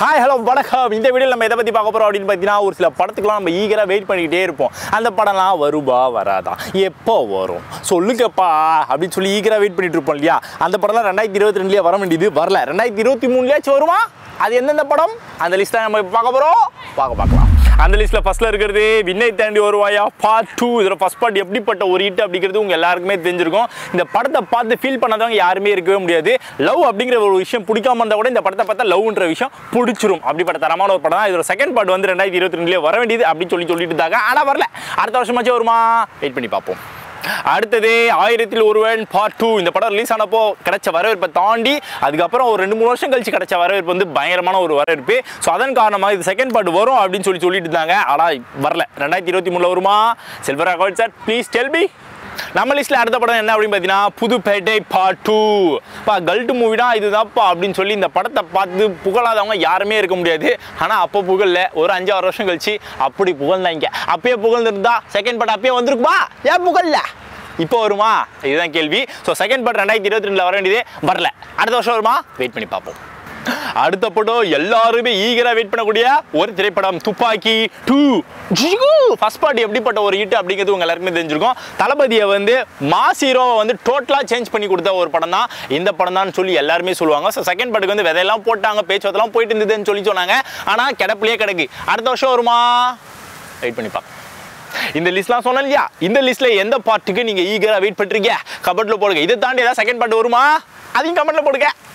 hi hello வணக்கம் இந்த வீடியோவில் நம்ம எதை பற்றி பார்க்க போகிறோம் அப்படின்னு பார்த்தீங்கன்னா ஒரு சில படத்துக்குலாம் நம்ம ஈகராக வெயிட் பண்ணிக்கிட்டே இருப்போம் அந்த படம்லாம் வருபா வராதா எப்போ வரும் சொல்லுங்கப்பா அப்படின்னு சொல்லி ஈகராக வெயிட் பண்ணிட்டு இருப்போம் இல்லையா அந்த படம்லாம் ரெண்டாயிரத்தி இருபத்தி ரெண்டுலேயே வர வேண்டியது வரல ரெண்டாயிரத்தி இருபத்தி மூணுலேயாச்சும் வருமா அது எந்தெந்த படம் அந்த லிஸ்ட் தான் நம்ம இப்போ பார்க்க போகிறோம் பார்க்க பார்க்கலாம் அந்த லிஸ்ட்டில் ஃபஸ்ட்டில் இருக்கிறது விண்ணை தாண்டி வருவாயா பார்ட் டூ இதில் ஃபஸ்ட் பார்ட் எப்படிப்பட்ட ஒரு ஹிட் அப்படிங்கிறது உங்கள் எல்லாருக்குமே தெரிஞ்சிருக்கும் இந்த படத்தை பார்த்து ஃபீல் பண்ணாதவங்க யாருமே இருக்கவே முடியாது லவ் அப்படிங்கிற ஒரு விஷயம் பிடிக்காம இருந்தால் கூட இந்த படத்தை பார்த்தா லவ்ன்ற விஷயம் பிடிச்சிரும் அப்படிப்பட்ட தரமான ஒரு படம் தான் இதோட செகண்ட் பார்ட் வந்து ரெண்டாயிரத்தி இருபத்தி ரெண்டுலேயே வர வேண்டியது அப்படின்னு சொல்லி சொல்லிட்டு இருந்தாங்க ஆனால் வரல அடுத்த வருஷமாச்சும் வருமா வெயிட் பண்ணி பார்ப்போம் அடுத்தது ஆயிரத்தில் ஒருவன் பார்ட் டூ இந்த படம் ரிலீஸ் ஆனப்போ கிடைச்ச வரவேற்பை தாண்டி அதுக்கப்புறம் ஒரு ரெண்டு மூணு வருஷம் கழிச்சு கிடைச்ச வரவேற்பு வந்து பயங்கரமான ஒரு வரவேற்பு ஸோ அதன் காரணமாக இது செகண்ட் பார்ட் வரும் அப்படின்னு சொல்லி சொல்லிட்டு இருந்தாங்க ஆனால் வரல ரெண்டாயிரத்தி இருபத்தி மூணில் வருமா செல்வரா கோல் சார் ப்ளீஸ் டெல்பி நம்ம லிஸ்ட்டில் அடுத்த படம் என்ன அப்படின்னு பார்த்தீங்கன்னா புதுப்பேட்டை பார்ட் டூ பா கல்ட்டு மூவினா இதுதான்ப்பா அப்படின்னு சொல்லி இந்த படத்தை பார்த்து புகழாதவங்க யாருமே இருக்க முடியாது ஆனால் அப்போ புகழல ஒரு அஞ்சாறு வருஷம் கழிச்சு அப்படி புகழ்ந்தாங்க அப்பயே புகழ்ந்துருந்தா செகண்ட் பார்ட் அப்பயே வந்திருக்குமா ஏன் புகழல இப்போ வருமா இதுதான் கேள்வி ஸோ செகண்ட் பார்ட் ரெண்டாயிரத்தி இருபத்தி ரெண்டில் வர வேண்டியது வரல அடுத்த வருஷம் வருமா வெயிட் பண்ணி பார்ப்போம் அடுத்த படம் எல்லாருமே ஈகரா வெயிட் பண்ணக்கூடிய ஒரு திரைப்படம் துப்பாக்கி டூ ஃபர்ஸ்ட் பார்ட் எப்படிப்பட்ட ஒரு ஹிட் அப்படிங்கிறது உங்க எல்லாருக்குமே தெரிஞ்சிருக்கும் தளபதியை வந்து மாஸ் ஹீரோவை வந்து டோட்டலாக சேஞ்ச் பண்ணி கொடுத்த ஒரு படம் தான் இந்த படம் தான் சொல்லி எல்லாருமே சொல்லுவாங்க ஸோ செகண்ட் பார்ட்டுக்கு வந்து விதையெல்லாம் போட்டாங்க பேச்சுவார்த்தெல்லாம் போயிட்டு இருந்ததுன்னு சொல்லி சொன்னாங்க ஆனால் கிடப்பிலே கிடக்கு அடுத்த வருஷம் வருமா வெயிட் பண்ணி பார்க்கலாம் இந்த லிஸ்ட்லாம் சொன்னேன் இல்லையா இந்த லிஸ்ட்ல எந்த பார்ட்டுக்கு நீங்க ஈகரா வெயிட் பண்றீங்க கமெண்ட்ல போடுங்க இதை தாண்டி ஏதாவது செகண்ட் பார்ட் வருமா அதையும் கமெண்ட்ல போடுங்க